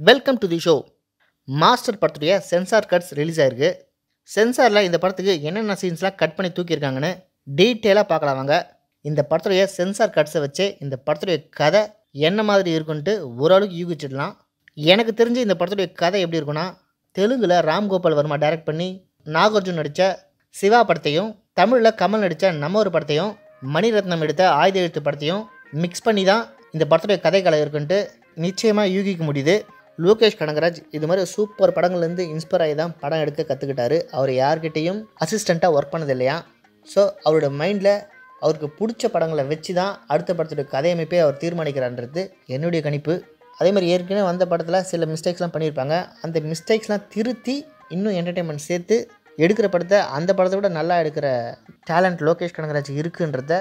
Welcome to the show Master படத்துடைய censor cuts release ஆயிருக்கு சென்சாரில் இந்த படத்துக்கு என்னென்ன சீன்ஸ்லாம் கட் பண்ணி தூக்கியிருக்காங்கன்னு டீட்டெயிலாக பார்க்கலாம் வாங்க இந்த படத்துடைய சென்சார் கட்ஸை வச்சு இந்த படத்துடைய கதை என்ன மாதிரி இருக்குன்ட்டு ஓரளவுக்கு யூகிச்சிடலாம் எனக்கு தெரிஞ்சு இந்த படத்துடைய கதை எப்படி இருக்குன்னா தெலுங்கில் ராம்கோபால் வர்மா டைரக்ட் பண்ணி நாகார்ஜுன் நடித்த சிவா படத்தையும் தமிழில் கமல் நடித்த நம்ம ஒரு படத்தையும் மணிரத்னம் எடுத்த ஆயுத எழுத்து படத்தையும் மிக்ஸ் பண்ணி தான் இந்த படத்துடைய கதைக்களை இருக்குன்ட்டு நிச்சயமாக யூகிக்க முடியுது லோகேஷ் கனகராஜ் இது மாதிரி சூப்பர் படங்கள்லேருந்து இன்ஸ்பயர் ஆகி தான் படம் எடுக்க கற்றுக்கிட்டாரு அவர் யார்கிட்டேயும் அசிஸ்டண்ட்டாக ஒர்க் பண்ணது இல்லையா ஸோ அவரோட மைண்டில் அவருக்கு பிடிச்ச படங்களை வச்சு தான் அடுத்த படத்துடைய கதையமைப்பே அவர் தீர்மானிக்கிறான்றது என்னுடைய கணிப்பு அதே மாதிரி ஏற்கனவே வந்த படத்தில் சில மிஸ்டேக்ஸ்லாம் பண்ணியிருப்பாங்க அந்த மிஸ்டேக்ஸ்லாம் திருத்தி இன்னும் என்டர்டெயின்மெண்ட் சேர்த்து எடுக்கிற படத்தை அந்த படத்தை விட நல்லா எடுக்கிற டேலண்ட் லோகேஷ் கனகராஜ் இருக்குன்றத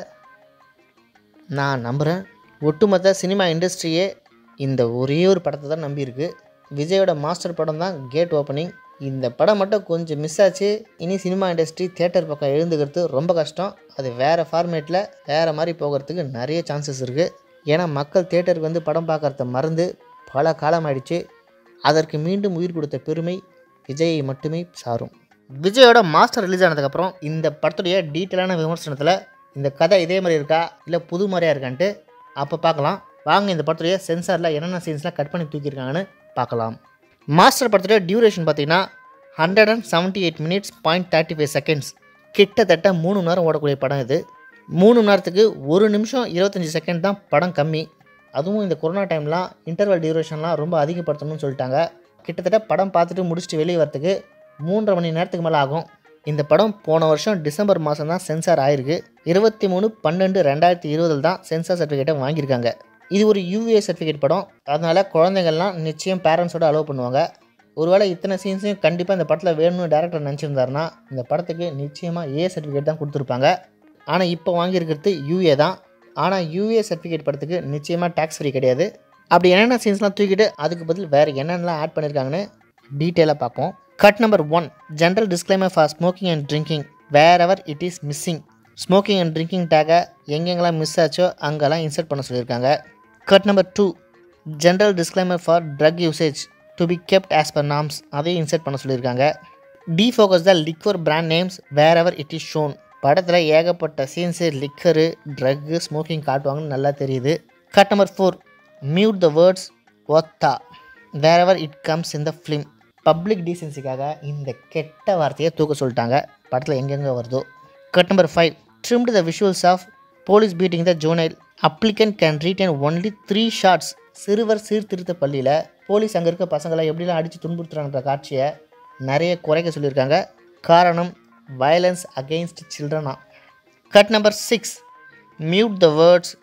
நான் நம்புகிறேன் ஒட்டுமொத்த சினிமா இண்டஸ்ட்ரியே இந்த ஒரே ஒரு படத்தை தான் நம்பியிருக்கு விஜயோட மாஸ்டர் படம் தான் கேட் ஓப்பனிங் இந்த படம் மட்டும் கொஞ்சம் மிஸ் ஆச்சு இனி சினிமா இண்டஸ்ட்ரி தேட்டர் பக்கம் எழுந்துக்கிறது ரொம்ப கஷ்டம் அது வேறு ஃபார்மேட்டில் வேறு மாதிரி போகிறதுக்கு நிறைய சான்சஸ் இருக்குது ஏன்னா மக்கள் தேட்டருக்கு வந்து படம் பார்க்குறத மறந்து பல காலம் ஆயிடுச்சு அதற்கு மீண்டும் உயிர் கொடுத்த பெருமை விஜயை மட்டுமே சாரும் விஜயோட மாஸ்டர் ரிலீஸ் ஆனதுக்கப்புறம் இந்த படத்துடைய டீட்டெயிலான விமர்சனத்தில் இந்த கதை இதே மாதிரி இருக்கா இல்லை புது மாதிரியாக இருக்கான்ட்டு அப்போ பார்க்கலாம் வாங்க இந்த படத்துடைய சென்சாரில் என்னென்ன சீன்ஸ்லாம் கட் பண்ணி தூக்கியிருக்காங்கன்னு பார்க்கலாம் மாஸ்டர் படத்துடைய டியூரேஷன் பார்த்தீங்கன்னா hundred and seventy eight minutes point thirty five seconds கிட்டத்தட்ட மூணு மணி நேரம் ஓடக்கூடிய படம் இது மூணு மணி நேரத்துக்கு ஒரு நிமிஷம் இருபத்தஞ்சி செகண்ட் தான் படம் கம்மி அதுவும் இந்த கொரோனா டைம்லாம் இன்டர்வல் டியூரேஷன்லாம் ரொம்ப அதிகப்படுத்தணும்னு சொல்லிட்டாங்க கிட்டத்தட்ட படம் பார்த்துட்டு முடிச்சுட்டு வெளியே வரத்துக்கு மூன்றரை மணி நேரத்துக்கு மேலே ஆகும் இந்த படம் போன வருஷம் டிசம்பர் மாதம் தான் சென்சார் ஆயிருக்கு இருபத்தி மூணு பன்னெண்டு ரெண்டாயிரத்தி இருபதில் தான் சென்சார் சர்டிஃபிகேட்டை வாங்கியிருக்காங்க இது ஒரு யூஏ சர்டிஃபிகேட் படம் அதனால் குழந்தைங்கள்லாம் நிச்சயம் பேரண்ட்ஸோட அலோவ் பண்ணுவாங்க ஒருவேளை இத்தனை சீன்ஸையும் கண்டிப்பாக இந்த படத்தில் வேணும்னு டேரக்டர் நினச்சிருந்தாருன்னா இந்த படத்துக்கு நிச்சயமாக ஏ சர்டிஃபிகேட் தான் கொடுத்துருப்பாங்க ஆனால் இப்போ வாங்கியிருக்கிறது யூஏ தான் ஆனால் யூஏ சர்டிஃபிகேட் படத்துக்கு நிச்சயமாக டேக்ஸ் ஃப்ரீ கிடையாது அப்படி என்னென்ன சீன்ஸ்லாம் தூக்கிட்டு அதுக்கு பதில் வேறு என்னென்னலாம் ஆட் பண்ணியிருக்காங்கன்னு டீட்டெயிலாக பார்ப்போம் cut number one general disclaimer for smoking and drinking wherever it is missing smoking and drinking டேகை எங்கெங்கெல்லாம் மிஸ் ஆச்சோ அங்கெல்லாம் இன்சர்ட் பண்ண சொல்லியிருக்காங்க cut number two general disclaimer for drug usage to be kept as per norms அதையும் insert பண்ண சொல்லியிருக்காங்க defocus the liquor brand names wherever it is shown படத்தில் ஏகப்பட்ட சீன்ஸு லிக்கரு ட்ரக்கு ஸ்மோக்கிங் காட்டுவாங்கன்னு நல்லா தெரியுது cut number four mute the words ஒத்தா wherever it comes in the film public டீசென்சிக்காக இந்த கெட்ட வார்த்தையை தூக்க சொல்லிட்டாங்க படத்தில் எங்கெங்கே வருதோ cut number five trimmed the visuals of police beating the juvenile applicant can retain only three shots சிறுவர் சீர்திருத்த பள்ளியில் போலீஸ் அங்கே இருக்க பசங்களை எப்படிலாம் அடித்து துன்புறுத்துறாங்கன்ற காட்சியை நிறைய குறைக்க சொல்லியிருக்காங்க காரணம் வயலன்ஸ் அகெயின்ஸ்ட் சில்ட்ரனா cut number six mute the words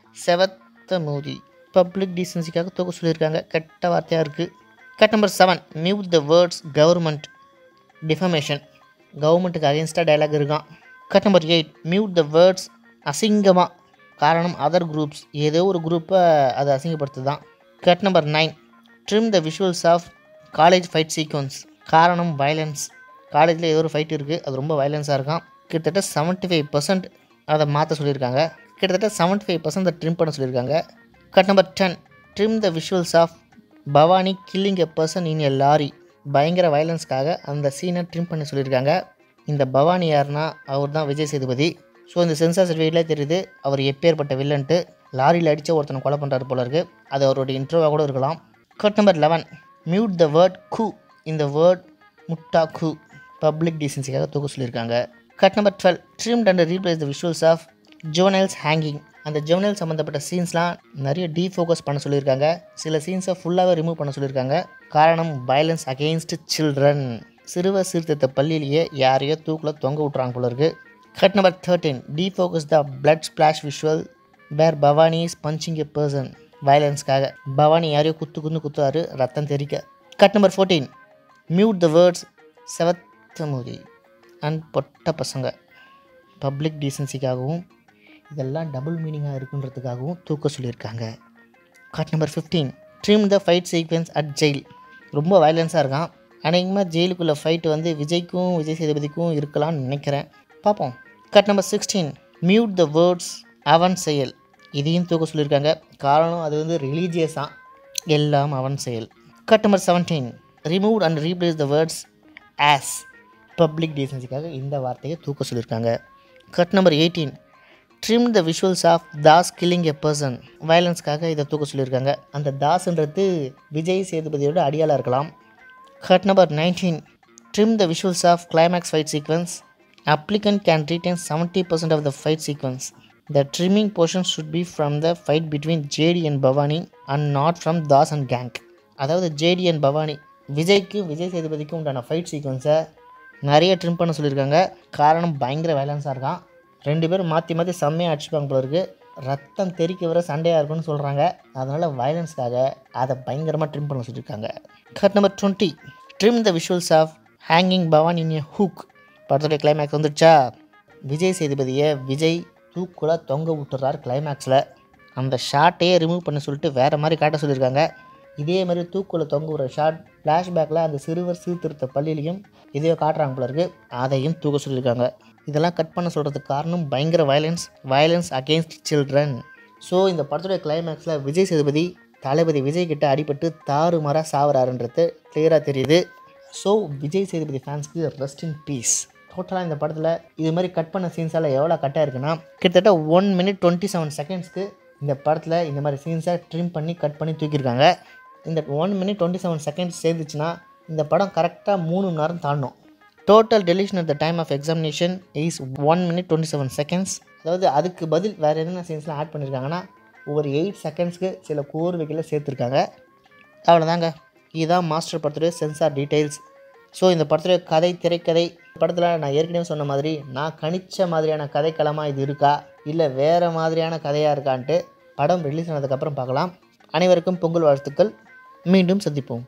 செவத்த மூதி பப்ளிக் டீசென்சிக்காக தூக்க சொல்லியிருக்காங்க கெட்ட வார்த்தையாக இருக்குது cut number seven mute the words government defamation கவர்மெண்ட்டுக்கு அகேன்ஸ்டாக டைலாக் இருக்கான் cut number eight mute the words அசிங்கமாக காரணம் அதர் குரூப்ஸ் ஏதோ ஒரு குரூப்பை அது அசிங்கப்படுத்து தான் cut number nine trim the visuals of college fight sequence காரணம் வயலன்ஸ் காலேஜில் ஏதோ ஒரு ஃபைட் இருக்குது அது ரொம்ப வயலன்ஸாக இருக்கான் கிட்டத்தட்ட செவன்ட்டி ஃபைவ் பர்சன்ட் அதை மாற்ற சொல்லியிருக்காங்க கிட்டத்தட்ட செவன்ட்டி ஃபைவ் பர்சன்ட் அதை ட்ரிம் பண்ண சொல்லியிருக்காங்க cut number ten trim the visuals of Bhavani killing a person in a lorry பயங்கர வயலன்ஸ்க்காக அந்த சீனை ட்ரிம் பண்ண சொல்லியிருக்காங்க இந்த பவானி யாருன்னா அவர் தான் விஜய் சேதுபதி ஸோ இந்த சென்சார் சர்டிஃபிகேட்லேயே தெரியுது அவர் எப்பேற்பட்ட வில்லன்ட்டு லாரியில் அடித்த ஒருத்தனை கொலை பண்ணுறாரு போல இருக்குது அது அவருடைய இன்ட்ரோவாக கூட இருக்கலாம் cut number eleven mute the word கு இந்த வேர்ட் முட்டா கு பப்ளிக் டீசென்சிக்காக தூக்க சொல்லியிருக்காங்க cut number twelve trimmed and replace the visuals of juveniles hanging அந்த ஜோனல் சம்மந்தப்பட்ட சீன்ஸ்லாம் நிறைய டீஃபோக்கஸ் பண்ண சொல்லியிருக்காங்க சில சீன்ஸை ஃபுல்லாகவே ரிமூவ் பண்ண சொல்லியிருக்காங்க காரணம் வயலன்ஸ் அகெயின்ஸ்ட் சில்ட்ரன் சிறுவர் சீர்திருத்த பள்ளியிலேயே யாரையோ தூக்கில் தொங்க விட்றாங்க போல இருக்கு cut number thirteen defocus the blood splash visual where Bhavani is punching a person வயலன்ஸ்க்காக பவானி யாரையோ குத்து குந்து குத்துவாரு ரத்தம் தெரிக்க cut number fourteen mute the words செவத்த மூதி அண்ட் பொட்ட பசங்க பப்ளிக் டீசன்சிக்காகவும் இதெல்லாம் டபுள் மீனிங்காக இருக்குன்றதுக்காகவும் தூக்க சொல்லியிருக்காங்க cut number fifteen trim the fight sequence at jail ரொம்ப வயலன்ஸாக இருக்கான் அநேகமாக ஜெயிலுக்குள்ளே ஃபைட்டு வந்து விஜய்க்கும் விஜய் சேதுபதிக்கும் இருக்கலாம்னு நினைக்கிறேன் பார்ப்போம் cut number sixteen mute the words அவன் செயல் இதையும் தூக்க சொல்லியிருக்காங்க காரணம் அது வந்து ரிலீஜியஸாக எல்லாம் அவன் செயல் cut number seventeen remove and replace the words as public டீசன்சிக்காக இந்த வார்த்தையை தூக்க சொல்லியிருக்காங்க cut number eighteen trim the visuals of Das killing a person வயலன்ஸ்க்காக இதை தூக்க சொல்லியிருக்காங்க அந்த தாஸ்ன்றது விஜய் சேதுபதியோட அடியாளாக இருக்கலாம் cut number nineteen trim the visuals of climax fight sequence applicant can retain 70% of the fight sequence. The trimming portion should be from the fight between JD and Bhavani and not from Das and Gang. அதாவது JD and Bhavani விஜய்க்கும் விஜய் சேதுபதிக்கும் உண்டான fight சீக்வன்ஸை நிறைய trim பண்ண சொல்லியிருக்காங்க காரணம் பயங்கர வயலன்ஸாக இருக்கான் ரெண்டு பேரும் மாற்றி மாற்றி செம்மையாக அடிச்சுப்பாங்க போல இருக்கு ரத்தம் தெறிக்க வர சண்டையாக இருக்கும்னு சொல்கிறாங்க அதனால் வயலன்ஸ்க்காக அதை பயங்கரமாக ட்ரிம் பண்ண சொல்லியிருக்காங்க cut number twenty trim the visuals of hanging Bhavan in A hook படத்துடைய கிளைமேக்ஸ் வந்துடுச்சா விஜய் சேதுபதியை விஜய் தூக்குல தொங்க விட்டுறார் கிளைமேக்ஸில் அந்த ஷாட்டையே ரிமூவ் பண்ண சொல்லிட்டு வேறு மாதிரி காட்ட சொல்லியிருக்காங்க இதே மாதிரி தூக்குல தொங்க விடுற ஷாட் ஃப்ளாஷ்பேக்கில் அந்த சிறுவர் சீர்திருத்த பள்ளியிலையும் இதையோ காட்டுறாங்க போல இருக்கு அதையும் தூக்க சொல்லியிருக்காங்க இதெல்லாம் கட் பண்ண சொல்கிறதுக்கு காரணம் பயங்கர violence violence against children so இந்த படத்துடைய கிளைமேக்ஸில் விஜய் சேதுபதி தளபதி விஜய் கிட்ட அடிபட்டு தாறுமாறாக சாவறாருன்றது கிளியராக தெரியுது ஸோ விஜய் சேதுபதி ஃபேன்ஸ்க்கு ரெஸ்ட் இன் பீஸ் டோட்டலாக இந்த படத்தில் இது மாதிரி கட் பண்ண சீன்ஸால் எவ்வளோ கட்டாக இருக்குன்னா கிட்டத்தட்ட ஒன் மினிட் டுவெண்ட்டி செவன் செகண்ட்ஸ்க்கு இந்த படத்தில் இந்த மாதிரி சீன்ஸை ட்ரிம் பண்ணி கட் பண்ணி தூக்கியிருக்காங்க இந்த one minute twenty seven seconds சேர்ந்துச்சுன்னா இந்த படம் கரெக்டாக மூணு மணி நேரம் தாண்டும் total deletion at the time of examination is one minute twenty seven seconds அதாவது அதுக்கு பதில் வேறு எதுனா சீன்ஸ்லாம் ஆட் பண்ணியிருக்காங்கன்னா ஒரு எயிட் செகண்ட்ஸ்க்கு சில கோர்வைகளை சேர்த்துருக்காங்க அவ்வளோதாங்க இதுதான் மாஸ்டர் படத்துடைய சென்சார் டீட்டெயில்ஸ் ஸோ இந்த படத்துடைய கதை திரைக்கதை படத்தில் நான் ஏற்கனவே சொன்ன மாதிரி நான் கணிச்ச மாதிரியான கதைக்களமாக இது இருக்கா இல்லை வேறு மாதிரியான கதையாக இருக்கான்ட்டு படம் ரிலீஸ் ஆனதுக்கப்புறம் பார்க்கலாம் அனைவருக்கும் பொங்கல் வாழ்த்துக்கள் மீண்டும் சந்திப்போம்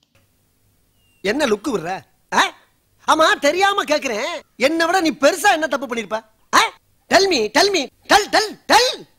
என்ன லுக்கு விடுற ஆ? ஆமா தெரியாம கேக்குறேன் என்னை விட நீ பெருசா என்ன தப்பு பண்ணிருப்ப tell me tell me tell tell del